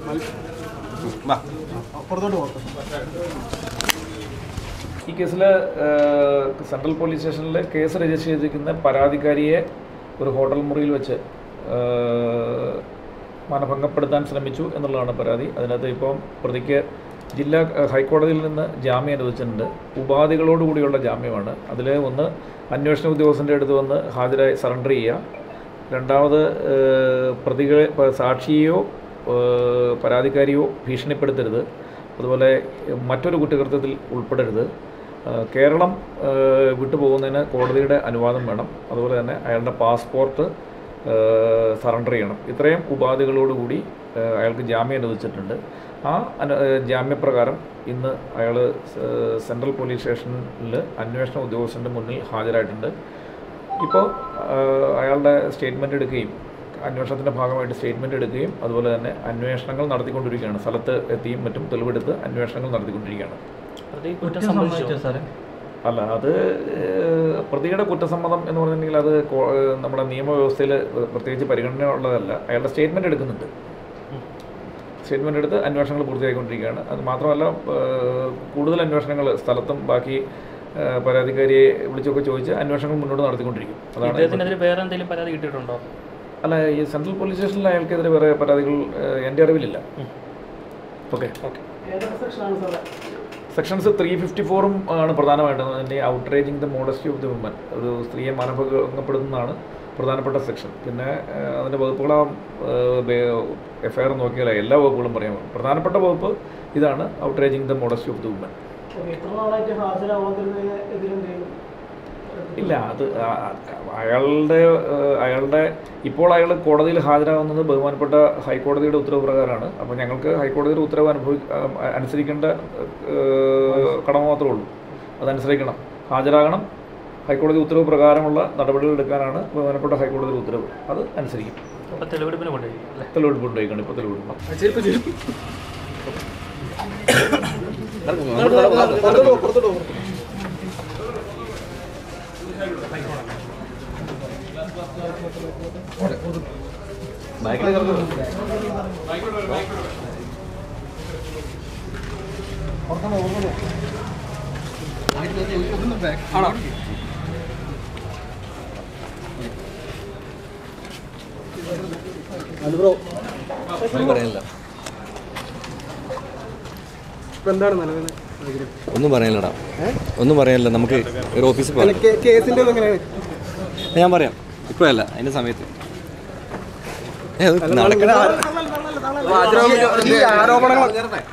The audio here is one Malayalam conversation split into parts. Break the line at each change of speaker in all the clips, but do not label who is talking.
പുറത്തോട്ട് പോകട്ടെ
ഈ കേസിൽ സെൻട്രൽ പോലീസ് സ്റ്റേഷനിൽ കേസ് രജിസ്റ്റർ ചെയ്തിരിക്കുന്ന പരാതിക്കാരിയെ ഒരു ഹോട്ടൽ മുറിയിൽ വെച്ച് ഏഹ്, മാനഭംഗപ്പെടുത്താൻ ശ്രമിച്ചു എന്നുള്ളതാണ് പരാതി അതിനകത്ത് ഇപ്പം പ്രതിക്ക് ജില്ലാ ഏഹ്, ഹൈക്കോടതിയിൽ നിന്ന് ജാമ്യം അനുവദിച്ചിട്ടുണ്ട് ഉപാധികളോടുകൂടിയുള്ള ജാമ്യമാണ് അതിൽ ഒന്ന് അന്വേഷണ ഉദ്യോഗസ്ഥൻ്റെ അടുത്ത് വന്ന് ഹാജരായി സറണ്ടർ ചെയ്യുക രണ്ടാമത് ഏഹ്, പ്രതികളെ പ- സാക്ഷിയെയോ ഏഹ്, പരാതിക്കാരിയോ ഭീഷണിപ്പെടുത്തരുത് അതുപോലെ മറ്റൊരു കുറ്റകൃത്യത്തിൽ ഉൾപ്പെടരുത് ഏഹ്, കേരളം ഏഹ്, വിട്ടുപോകുന്നതിന് കോടതിയുടെ അനുവാദം വേണം അതുപോലെ തന്നെ അയാളുടെ പാസ്പോർട്ട് സറണ്ടർ ചെയ്യണം ഇത്രയും ഉപാധികളോടുകൂടി ഏഹ്, അയാൾക്ക് ജാമ്യം അനുവദിച്ചിട്ടുണ്ട് ആ അനു ഏഹ്, ജാമ്യപ്രകാരം ഇന്ന് അയാൾ സെൻട്രൽ പോലീസ് സ്റ്റേഷനിൽ അന്വേഷണ ഉദ്യോഗസ്ഥൻ്റെ മുന്നിൽ ഹാജരായിട്ടുണ്ട് ഇപ്പോൾ അയാളുടെ സ്റ്റേറ്റ്മെൻറ്റ് എടുക്കുകയും അന്വേഷണത്തിൻ്റെ ഭാഗമായിട്ട് സ്റ്റേറ്റ്മെൻറ്റ് എടുക്കുകയും അതുപോലെ തന്നെ അന്വേഷണങ്ങൾ നടത്തിക്കൊണ്ടിരിക്കുകയാണ് സ്ഥലത്ത് എത്തിയും മറ്റും തെളിവെടുത്ത് അന്വേഷണങ്ങൾ നടത്തിക്കൊണ്ടിരിക്കുകയാണ്
പ്രതി കുറ്റം സമ്മതിച്ചോ
സാറേ
അല്ല അത് ഏഹ്, പ്രതിയുടെ കുറ്റസമ്മതം എന്ന് പറഞ്ഞിട്ടുണ്ടെങ്കിൽ അത് കോ- ഏഹ്, നമ്മുടെ നിയമവ്യവസ്ഥയിൽ പ്രത്യേകിച്ച് പരിഗണന ഉള്ളതല്ല അയാളുടെ സ്റ്റേറ്റ്മെൻറ്റ് എടുക്കുന്നുണ്ട് സ്റ്റേറ്റ്മെൻ്റ് എടുത്ത് അന്വേഷണങ്ങൾ പൂർത്തിയായിക്കൊണ്ടിരിക്കുകയാണ് അത് മാത്രമല്ല ഏഹ്, കൂടുതൽ അന്വേഷണങ്ങൾ സ്ഥലത്തും ബാക്കി ഏഹ്, പരാതിക്കാരിയെ വിളിച്ചൊക്കെ ചോദിച്ച് അന്വേഷണങ്ങൾ മുന്നോട്ട് നടത്തിക്കൊണ്ടിരിക്കും അതാണ്
ഇദ്ദേഹത്തിനെതിരെ വേറെ എന്തെങ്കിലും പരാതി കിട്ടിയിട്ടുണ്ടോ
അല്ല ഈ സെൻട്രൽ പോലീസ് സ്റ്റേഷനിൽ അയാൾക്കെതിരെ വേറെ പരാതികൾ ഏഹ്, എൻ്റെ അറിവിലില്ല ഓക്കെ
ഏതൊക്കെ സെക്ഷനാണ് സാറേ
സെക്ഷൻസ് ത്രീ ഫിഫ്റ്റി ഫോറും ആണ് പ്രധാനമായിട്ടും അതിൻ്റെ outraging the modesty of the woman ഒരു സ്ത്രീയെ മാനഭംഗപ്പെടുത്തുന്നതാണ് പ്രധാനപ്പെട്ട സെക്ഷൻ പിന്നെ ഏഹ്, അതിൻ്റെ വകുപ്പുകൾ എഫ് ഐ ആർ നോക്കിയാൽ എല്ലാ വകുപ്പുകളും പറയാൻ പറ്റും പ്രധാനപ്പെട്ട വകുപ്പ് ഇതാണ് outraging the modesty of the woman
okay എത്ര നാളായിട്ട് ഹാജരാവാതിരുന്നതിന് എതിരെന്തെങ്കിലും
ഇല്ല അത് ആ- ആ- അയാളുടെ ഏഹ്, അയാളുടെ ഇപ്പോൾ അയാൾ കോടതിയിൽ ഹാജരാകുന്നത് ബഹുമാനപ്പെട്ട ഹൈക്കോടതിയുടെ ഉത്തരവ് പ്രകാരമാണ് അപ്പോൾ ഞങ്ങൾക്ക് ഹൈക്കോടതിയുടെ ഉത്തരവ് അനുഭവി ആ, അനുസരിക്കേണ്ട ഏഹ്, കടമ മാത്രമേ ഉള്ളൂ അതനുസരിക്കണം ഹാജരാകണം ഹൈക്കോടതി ഉത്തരവ് പ്രകാരമുള്ള നടപടികൾ എടുക്കാനാണ് ബഹുമാനപ്പെട്ട ഹൈക്കോടതിയുടെ ഉത്തരവ് അത് അനുസരിക്കും
അപ്പോൾ തെളിവെടുപ്പിന് കൊണ്ടുപോയി അല്ലേ
തെളിവെടുപ്പ് ഉണ്ടായിക്കാണ് ഇപ്പോൾ തെളിവെടുപ്പ്
പുറത്തോട്ട് പോ, പുറത്തോട്ട് പോ. അത് ബ്രോ ഇപ്പൊ എന്താണ് നിലവിൽ
ഒന്നും പറയാനില്ലടാ ഒന്നും പറയാനില്ല നമുക്ക് ഒരു ഓഫീസിൽ പോകാം
കേസിന്റെ എങ്ങനെയാണ്
ഞാൻ പറയാം ഇപ്പോഴല്ല അതിൻ്റെ സമയത്ത് ഏ, അത് നടക്കണ
ഈ ആരോപണങ്ങൾ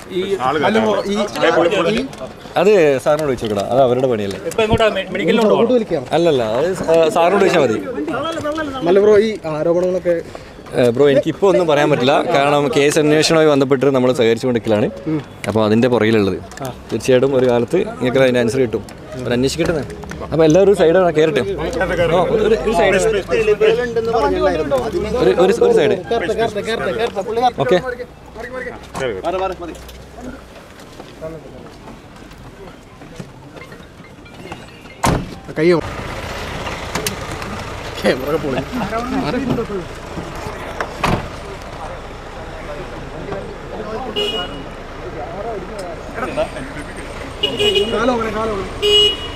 അത് സാറിനോട് ചോദിച്ചോക്കടാ അത് അവരുടെ പണിയല്ലേ
ഇപ്പോൾ എങ്ങോട്ടാ മെഡിക്കലിലുണ്ടോ
വിളിക്കാം
അല്ലല്ല അത് സാ- സാറിനോട് ചോദിച്ചാൽ മതി
നല്ല ബ്രോ ഈ ആരോപണങ്ങളൊക്കെ
ഏ, ബ്രോ എനിക്കിപ്പോൾ ഒന്നും പറയാൻ പറ്റില്ല കാരണം കേസ് അന്വേഷണവുമായി ബന്ധപ്പെട്ട് നമ്മൾ സഹകരിച്ചുകൊണ്ടിരിക്കലാണ് അപ്പോൾ അതിൻ്റെ പുറകിലുള്ളത് തീർച്ചയായിട്ടും ഒരു കാലത്ത് നിങ്ങൾക്ക് അതിൻ്റെ ആൻസർ കിട്ടും അവർ അന്വേഷിക്കട്ടെ അപ്പോൾ എല്ലാവരും സൈഡാണ് കയറട്ടെ ആ, ഒരു- ഒരു- ഒരു സൈഡ് ഒരു ഒരു ഒരു സൈഡ് ഓക്കെ
കയ്യോ ക്യാമറ പോണി കാലോ കാലോ